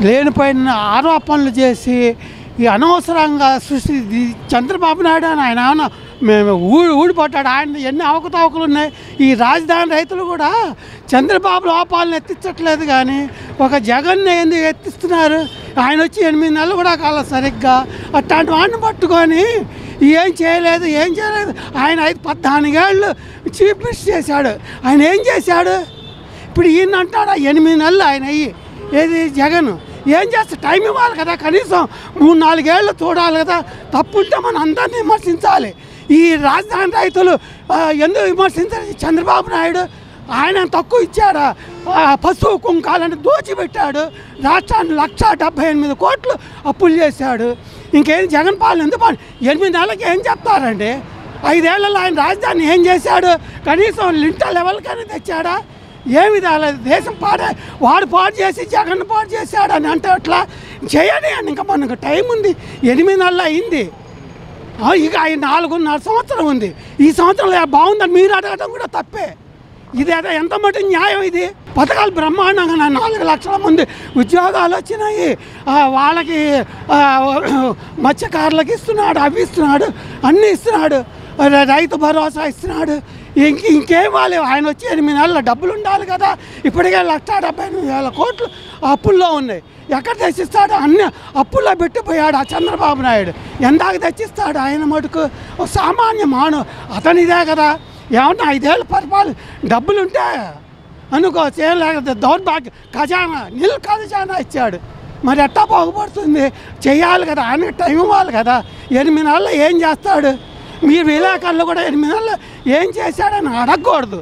లేనిపోయిన ఆరోపణలు చేసి ఈ అనవసరంగా సృష్టి ఈ చంద్రబాబు నాయుడు అని ఆయన ఏమన్నా మేము ఊడి ఊడిపడ్డాడు ఆయన ఎన్ని అవకతవకలు ఉన్నాయి ఈ రాజధాని రైతులు కూడా చంద్రబాబు లోపాలను ఎత్తించట్లేదు కానీ ఒక జగన్ ఎందుకు ఎత్తిస్తున్నారు ఆయన వచ్చి ఎనిమిది నెలలు కూడా కాల సరిగ్గా అట్లాంటి వాడిని పట్టుకొని ఏం చేయలేదు ఏం చేయలేదు ఆయన ఐదు పద్నాలుగేళ్ళు చీఫ్ మినిస్టర్ చేశాడు ఆయన ఏం చేశాడు ఇప్పుడు ఈయన అంటాడు ఎనిమిది నెలలు ఆయన అయ్యి ఏది జగన్ ఏం చేస్తే టైం ఇవ్వాలి కదా కనీసం మూడు నాలుగేళ్ళు చూడాలి కదా తప్పుంటే మనం అందరినీ విమర్శించాలి ఈ రాజధాని రైతులు ఆ, ఎందుకు విమర్శించాలి చంద్రబాబు నాయుడు ఆయన తక్కువ ఇచ్చాడా ఆ, పశువు కుంకాలని దోచిపెట్టాడు రాష్ట్రాన్ని లక్ష డెబ్బై ఎనిమిది కోట్లు అప్పులు చేశాడు ఇంకేం జగన్ పాలన ఎందుకు పాలన ఎనిమిది నెలలకి ఏం చెప్తారండి ఐదేళ్లలో ఆయన రాజధాని ఏం చేశాడు కనీసం లింటా లెవెల్కైనా తెచ్చాడా ఏమి రాలేదు దేశం పాడే వాడు పాడు చేసి జగన్ పాడు చేశాడు అని అంటే అట్లా చేయని అని ఇంకా మనకు టైం ఉంది ఎనిమిది నెలలు అయింది ఆ, ఇక ఆయన నాలుగున్నర సంవత్సరం ఉంది ఈ సంవత్సరంలో బాగుందని మీరు అడగటం కూడా తప్పే ఇది ఏదో ఎంత మటు న్యాయం ఇది పథకాలు బ్రహ్మాండంగా నా నాలుగు లక్షల మంది ఉద్యోగాలు వచ్చినాయి ఆ, వాళ్ళకి ఆ, మత్స్యకారులకు ఇస్తున్నాడు అవి ఇస్తున్నాడు అన్నీ ఇస్తున్నాడు ర- రైతు భరోసా ఇస్తున్నాడు ఇంక ఇంకేం వాళ్ళు ఆయన వచ్చి ఎనిమిది నెలల డబ్బులు ఉండాలి కదా ఇప్పటికే లక్ష డెబ్బై ఎనిమిది వేల కోట్లు అప్పుల్లో ఉన్నాయి ఎక్కడ తెచ్చిస్తాడు అన్ని అప్పుల్లో పెట్టిపోయాడు ఆ చంద్రబాబు నాయుడు ఎందాక తెచ్చిస్తాడు ఆయన మటుకు ఒక సామాన్య మానవ అతనిదే కదా ఏమన్నా ఐదేళ్ళు పరిపాలన డబ్బులుంటే అనుకోవచ్చు ఏం లేకపోతే దౌర్భాగ్యం ఖజానా నిల్ ఖజానా ఇచ్చాడు మరి ఎట్టా బాగుపడుతుంది చేయాలి కదా ఆయనకి టైం ఇవ్వాలి కదా ఎనిమిది నెలలు ఏం చేస్తాడు మీరు విలేకరులు కూడా ఎనిమిది నెలలు ఏం చేశాడని అడగకూడదు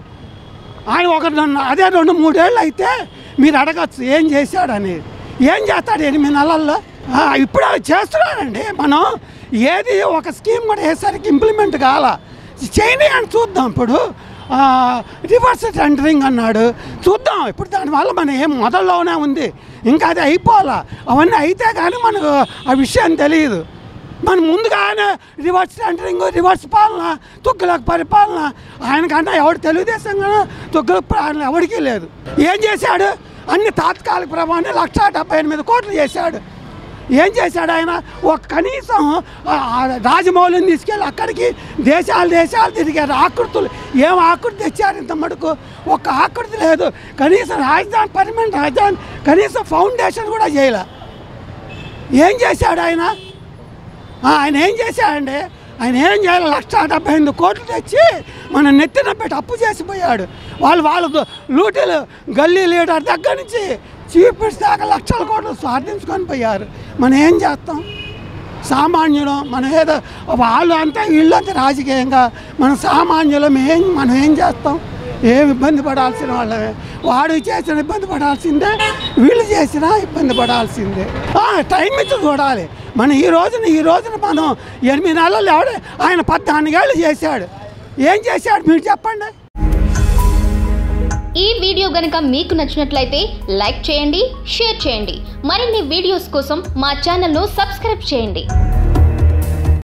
ఆయన ఒక రెండు- అదే రెండు మూడేళ్ళు అయితే మీరు అడగచ్చు ఏం చేశాడని ఏం చేస్తాడు ఎనిమిది నెలల్లో ఆ, ఇప్పుడు అవి చేస్తున్నాడండి మనం ఏది ఒక స్కీమ్ కూడా వేసరికి ఇంప్లిమెంట్ కాల చేయని అని చూద్దాం ఇప్పుడు ఆ, రివర్స్ టెండరింగ్ అన్నాడు చూద్దాం ఇప్పుడు దానివల్ల మన ఏం మొదల్లోనే ఉంది ఇంకా అది అయిపోవాలా అవన్నీ అయితే కానీ మనకు ఆ విషయం తెలియదు మన ముందుగానే రివర్స్ టెండరింగ్ రివర్స్ పాలన తుగ్గులకు పరిపాలన ఆయనకన్నా ఎవడు తెలుగుదేశం కన్నా తుగ్గులకు పాలన ఎవరికీ లేదు ఏం చేశాడు అన్ని తాత్కాలిక ప్రభావాన్ని లక్ష డెబ్బై ఎనిమిది కోట్లు చేశాడు ఏం చేశాడు ఆయన ఒక కనీసం ఆ, ఆ రాజమౌళిని తీసుకెళ్ళి అక్కడికి దేశాలు దేశాలు తిరిగారు ఆకృతులు ఏం ఆకృతి తెచ్చారు ఇంత మటుకు ఒక ఆకృతి లేదు కనీసం రాజధాని పర్మనెంట్ రాజధాని కనీసం ఫౌండేషన్ కూడా చేయలే ఏం చేశాడు ఆయన ఆ, ఆయన ఏం చేశాడండి ఆయన ఏం చేయాలి లక్ష డెబ్బై ఎనిమిది కోట్లు తెచ్చి మన నెత్తిన పెట్టి అప్పు చేసిపోయాడు వాళ్ళు వాళ్ళు లూటీలు గల్లీ లీడర్ దగ్గర నుంచి చీఫ్ మినిస్టర్ దాకా లక్షల కోట్లు స్వాధీనించుకొని పోయారు మనం ఏం చేస్తాం సామాన్యులం మనం ఏదో వాళ్ళు అంతా వీళ్ళు అంతా రాజకీయంగా మన సామాన్యులం ఏం మనం ఏం చేస్తాం ఏం ఇబ్బంది పడాల్సిన వాళ్ళమే వాడు చేసిన ఇబ్బంది పడాల్సిందే వీళ్ళు చేసినా ఇబ్బంది పడాల్సిందే ఆ, టైం ఇచ్చి చూడాలి మనం ఈ రోజున ఈ రోజున మనం ఎనిమిది నెలలు ఎవడే ఆయన పద్నాలుగేళ్ళు చేశాడు ఏం చేశాడు మీరు చెప్పండి ఈ వీడియో గనక మీకు నచ్చినట్లయితే లైక్ చేయండి షేర్ చేయండి మరిన్ని వీడియోస్ కోసం మా ఛానల్ను సబ్స్క్రైబ్ చేయండి